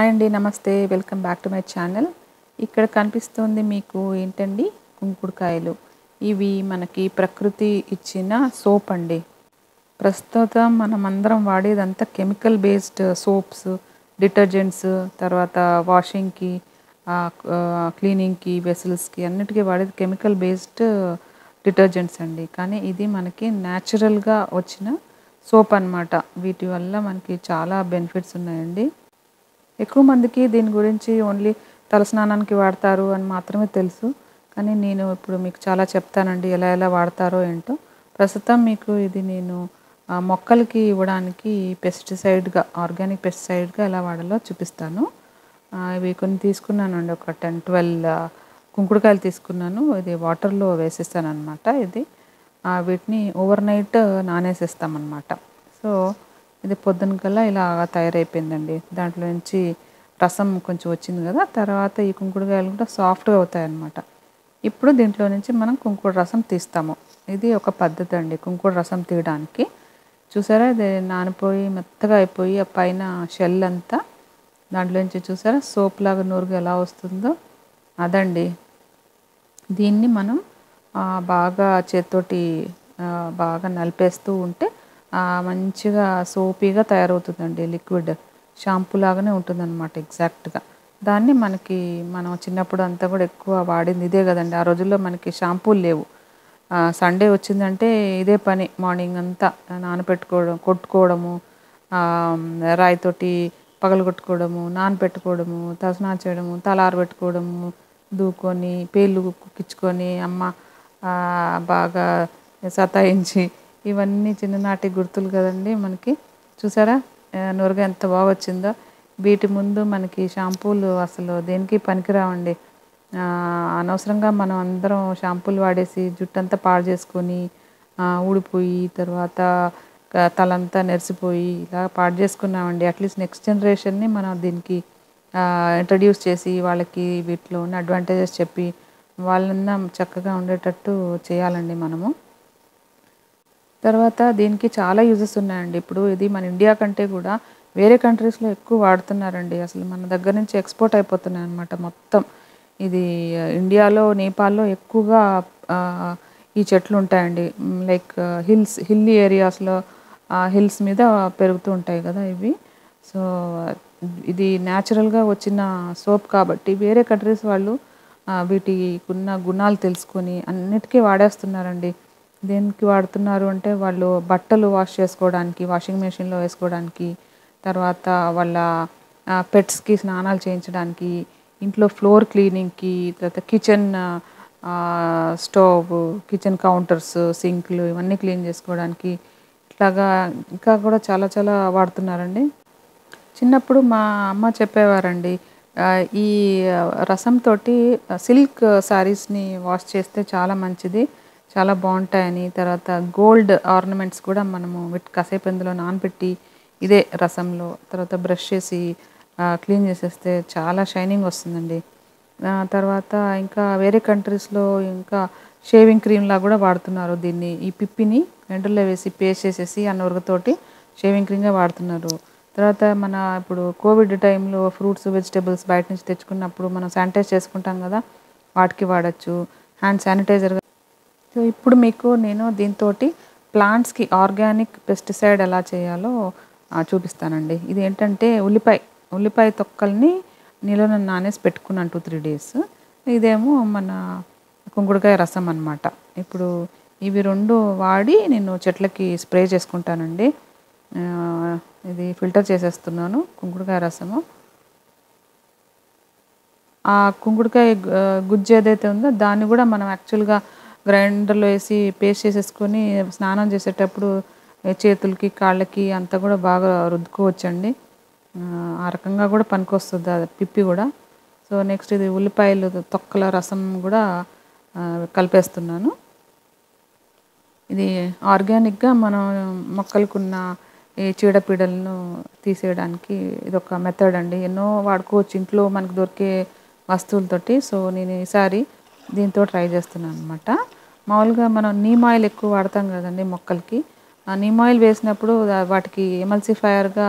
hi అండి నమస్తే welcome back to my channel ఇక్కడ కనిపిస్తుంది మీకు ఏంటండి కుంకుడుకాయలు ఇవి మనకి ప్రకృతి ఇచ్చిన సోప్ అండి ప్రస్తుతం మనం అందరం వాడేదంతా కెమికల్ బేస్డ్ సోప్స్ డిటర్జెంట్స్ తర్వాత వాషింగ్కి క్లీనింగ్కి వెసల్స్కి అన్నిటికీ వాడేది కెమికల్ బేస్డ్ డిటర్జెంట్స్ అండి కానీ ఇది మనకి న్యాచురల్గా వచ్చిన సోప్ అన్నమాట వీటి వల్ల మనకి చాలా బెనిఫిట్స్ ఉన్నాయండి ఎక్కువ మందికి దీని గురించి ఓన్లీ తలస్నానానికి వాడతారు అని మాత్రమే తెలుసు కానీ నేను ఇప్పుడు మీకు చాలా చెప్తానండి ఎలా ఎలా వాడతారో ఏంటో ప్రస్తుతం మీకు ఇది నేను ఆ, మొక్కలకి ఇవ్వడానికి పెస్టిసైడ్గా ఆర్గానిక్ పెస్టిసైడ్గా ఎలా వాడాలో చూపిస్తాను ఆ, ఇవి కొన్ని తీసుకున్నానండి ఒక టెన్ ట్వెల్వ్ కుంకుడుకాయలు తీసుకున్నాను ఇది వాటర్లో వేసేస్తాను అనమాట ఇది ఆ, వీటిని ఓవర్ నైట్ నానేసేస్తామన్నమాట సో ఇది పొద్దున కల్లా ఇలా తయారైపోయిందండి దాంట్లో నుంచి రసం కొంచెం వచ్చింది కదా తర్వాత ఈ కుంకుడుకాయలు కూడా సాఫ్ట్గా అవుతాయి అన్నమాట ఇప్పుడు దీంట్లో నుంచి మనం కుంకుడు రసం తీస్తాము ఇది ఒక పద్ధతి అండి కుంకుడు రసం తీయడానికి చూసారా ఇది నానిపోయి మెత్తగా అయిపోయి ఆ పైన షెల్ అంతా దాంట్లో నుంచి చూసారా సోప్ లాగా నూరుగా ఎలా వస్తుందో అదండి దీన్ని మనం ఆ, బాగా చేత్తోటి ఆ, బాగా నలిపేస్తూ ఉంటే ఆ, మంచిగా సోపీగా తయారవుతుందండి లిక్విడ్ షాంపూ లాగానే ఉంటుందన్నమాట ఎగ్జాక్ట్గా దాన్ని మనకి మనం చిన్నప్పుడు అంతా కూడా ఎక్కువ వాడింది ఇదే కదండి ఆ రోజుల్లో మనకి షాంపూలు లేవు ఆ, సండే వచ్చిందంటే ఇదే పని మార్నింగ్ అంతా నానబెట్టుకోవడం కొట్టుకోవడము ఆ, రాయితోటి పగలగొట్టుకోవడము నానబెట్టుకోవడము తలస్నానం చేయడము తల ఆరబెట్టుకోవడము దూకొని పేర్లు కుక్కించుకొని అమ్మ ఆ, బాగా సతాయించి ఇవన్నీ చిన్ననాటి గుర్తులు కదండి మనకి చూసారా ఆ, నురగ ఎంత బాగా వచ్చిందో వీటి ముందు మనకి షాంపూలు అసలు దేనికి పనికిరావండి ఆ, అనవసరంగా మనం అందరం షాంపూలు వాడేసి జుట్టంతా పాడు చేసుకొని ఆ, ఊడిపోయి తర్వాత క- తలంతా నెరిసిపోయి ఇలా పాడు చేసుకున్నామండి అట్లీస్ట్ నెక్స్ట్ జనరేషన్ని మనం దీనికి ఇంట్రడ్యూస్ చేసి వాళ్ళకి వీటిలో ఉన్న అడ్వాంటేజెస్ చెప్పి వాళ్ళన్నా చక్కగా ఉండేటట్టు చేయాలండి మనము తర్వాత దీనికి చాలా యూజెస్ ఉన్నాయండి ఇప్పుడు ఇది మన ఇండియా కంటే కూడా వేరే కంట్రీస్లో ఎక్కువ వాడుతున్నారండి అసలు మన దగ్గర నుంచి ఎక్స్పోర్ట్ అయిపోతున్నాయి అనమాట మొత్తం ఇది ఆ, ఇండియాలో నేపాల్లో ఎక్కువగా ఆ, ఈ చెట్లు ఉంటాయండి లైక్ హిల్స్ హిల్లీ ఏరియాస్లో హిల్స్ మీద పెరుగుతూ ఉంటాయి కదా ఇవి సో ఇది న్యాచురల్గా వచ్చిన సోప్ కాబట్టి వేరే కంట్రీస్ వాళ్ళు ఆ, వీటికి ఉన్న గుణాలు తెలుసుకొని అన్నిటికీ వాడేస్తున్నారండి దేనికి వాడుతున్నారు అంటే వాళ్ళు బట్టలు వాష్ చేసుకోవడానికి వాషింగ్ మెషిన్లో వేసుకోవడానికి తర్వాత వాళ్ళ పెట్స్కి స్నానాలు చేయించడానికి ఇంట్లో ఫ్లోర్ క్లీనింగ్కి తర్వాత కిచెన్ స్టవ్ కిచెన్ కౌంటర్స్ సింక్లు ఇవన్నీ క్లీన్ చేసుకోవడానికి ఇట్లాగా ఇంకా కూడా చాలా చాలా వాడుతున్నారండి చిన్నప్పుడు మా అమ్మ చెప్పేవారండి ఆ, ఈ రసంతో సిల్క్ శారీస్ని వాష్ చేస్తే చాలా మంచిది చాలా బాగుంటాయని తర్వాత గోల్డ్ ఆర్నమెంట్స్ కూడా మనము వీటి కాసేపు ఇందులో నానబెట్టి ఇదే రసంలో తర్వాత బ్రష్ చేసి క్లీన్ చేసేస్తే చాలా షైనింగ్ వస్తుందండి ఆ, తర్వాత ఇంకా వేరే కంట్రీస్లో ఇంకా షేవింగ్ క్రీమ్ లా కూడా వాడుతున్నారు దీన్ని ఈ పిప్పిని ఎండలో వేసి పేస్ట్ చేసేసి ఆ నురగతోటి షేవింగ్ క్రీమ్గా వాడుతున్నారు తర్వాత మన ఇప్పుడు కోవిడ్ టైంలో ఫ్రూట్స్ వెజిటేబుల్స్ బయట నుంచి తెచ్చుకున్నప్పుడు మనం శానిటైజ్ చేసుకుంటాం కదా వాటికి వాడచ్చు హ్యాండ్ శానిటైజర్గా సో ఇప్పుడు మీకు నేను దీంతో ప్లాంట్స్కి ఆర్గానిక్ పెస్టిసైడ్ ఎలా చేయాలో ఆ, చూపిస్తానండి ఇది ఏంటంటే ఉల్లిపాయ ఉల్లిపాయ తొక్కల్ని నీళ్ళలో నానేసి పెట్టుకున్నాను టూ త్రీ డేస్ ఇదేమో మన కుంకుడుకాయ రసం అన్నమాట ఇప్పుడు ఇవి రెండు వాడి నేను చెట్లకి స్ప్రే చేసుకుంటానండి ఆ, ఇది ఫిల్టర్ చేసేస్తున్నాను కుంకుడుకాయ రసము ఆ కుంకుడుకాయ గు- గుజ్జు ఏదైతే ఉందో దాన్ని కూడా మనం యాక్చువల్గా గ్రైండర్లో వేసి పేస్ట్ చేసేసుకొని స్నానం చేసేటప్పుడు ఏ చేతులకి కాళ్ళకి అంతా కూడా బాగా రుద్దుకోవచ్చండి ఆ, ఆ రకంగా కూడా పనికొస్తుంది అది పిప్పి కూడా సో నెక్స్ట్ ఇది ఉల్లిపాయలు తొక్కల రసం కూడా ఆ, కలిపేస్తున్నాను ఇది ఆర్గానిక్గా మనం మొక్కలకున్న ఈ చీడపీడలను తీసేయడానికి ఇది ఒక మెథడ్ అండి ఎన్నో వాడుకోవచ్చు ఇంట్లో మనకు దొరికే వస్తువులతోటి సో నేను ఈసారి దీంతో ట్రై చేస్తున్నాను అనమాట మామూలుగా మనం నీమ్ ఆయిల్ ఎక్కువ వాడతాం కదండి మొక్కలకి ఆ నీమ్ ఆయిల్ వేసినప్పుడు దా- వాటికి ఎమల్సిఫైయర్గా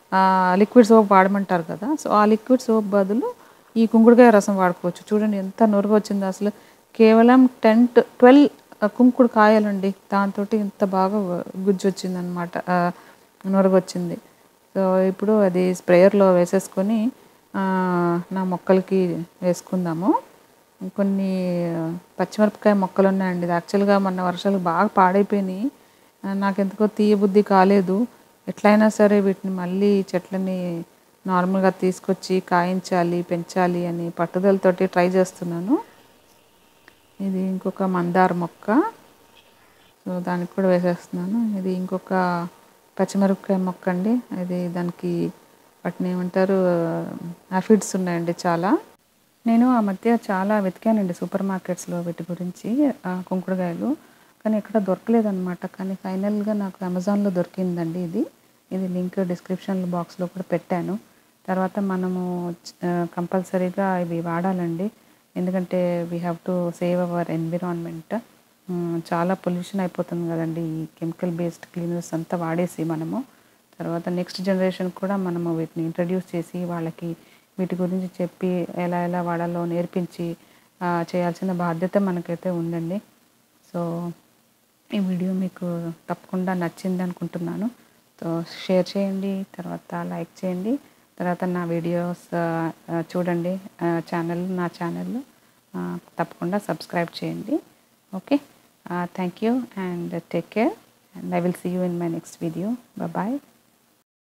లిక్విడ్ సోప్ వాడమంటారు కదా సో ఆ లిక్విడ్ సోప్ బదులు ఈ కుంకుడుకాయ రసం వాడుకోవచ్చు చూడండి ఎంత నురుగు వచ్చిందో అసలు కేవలం టెన్ టు ట్వెల్వ్ కుంకుడు కాయలండి దాంతో ఇంత బాగా గుజ్జు వచ్చిందనమాట నురుగు వచ్చింది సో ఇప్పుడు అది స్ప్రేయర్లో వేసేసుకొని ఆ, నా మొక్కలకి వేసుకుందాము కొన్ని పచ్చిమిరపకాయ మొక్కలు ఉన్నాయండి ఇది యాక్చువల్గా మొన్న వర్షాలు బాగా పాడైపోయినాయి ఆ, నాకెందుకో తీయ బుద్ధి కాలేదు ఎట్లయినా సరే వీటిని మళ్ళీ చెట్లని నార్మల్గా తీసుకొచ్చి కాయించాలి పెంచాలి అని పట్టుదలతోటి ట్రై చేస్తున్నాను ఇది ఇంకొక మందార మొక్క సో దానికి కూడా వేసేస్తున్నాను ఇది ఇంకొక పచ్చిమిరపకాయ మొక్క అండి ఇది దానికి వాటిని ఏమంటారు అఫిడ్స్ ఉన్నాయండి చాలా నేను ఆ మధ్య చాలా వెతికానండి సూపర్ మార్కెట్స్లో వీటి గురించి ఆ, కుంకుడుకాయలు కానీ ఎక్కడ దొరకలేదన్నమాట కానీ ఫైనల్గా నాకు అమెజాన్లో దొరికిందండి ఇది ఇది లింక్ డిస్క్రిప్షన్ బాక్స్లో కూడా పెట్టాను తర్వాత మనము కంపల్సరీగా ఇవి వాడాలండి ఎందుకంటే we have to save our environment చాలా పొల్యూషన్ అయిపోతుంది కదండి ఈ కెమికల్ బేస్డ్ క్లీనర్స్ అంతా వాడేసి మనము తర్వాత నెక్స్ట్ జనరేషన్ కూడా మనము వీటిని ఇంట్రడ్యూస్ చేసి వాళ్ళకి వీటి గురించి చెప్పి ఎలా ఎలా వాడాలో నేర్పించి ఆ, చేయాల్సిన బాధ్యత మనకైతే ఉందండి సో ఈ వీడియో మీకు తప్పకుండా నచ్చింది అనుకుంటున్నాను సో షేర్ చేయండి తర్వాత లైక్ చేయండి తర్వాత నా వీడియోస్ ఆ, ఆ, చూడండి ఛానల్ నా ఛానల్ తప్పకుండా సబ్స్క్రైబ్ చేయండి okay thank you and take care and I will see you in my next video bye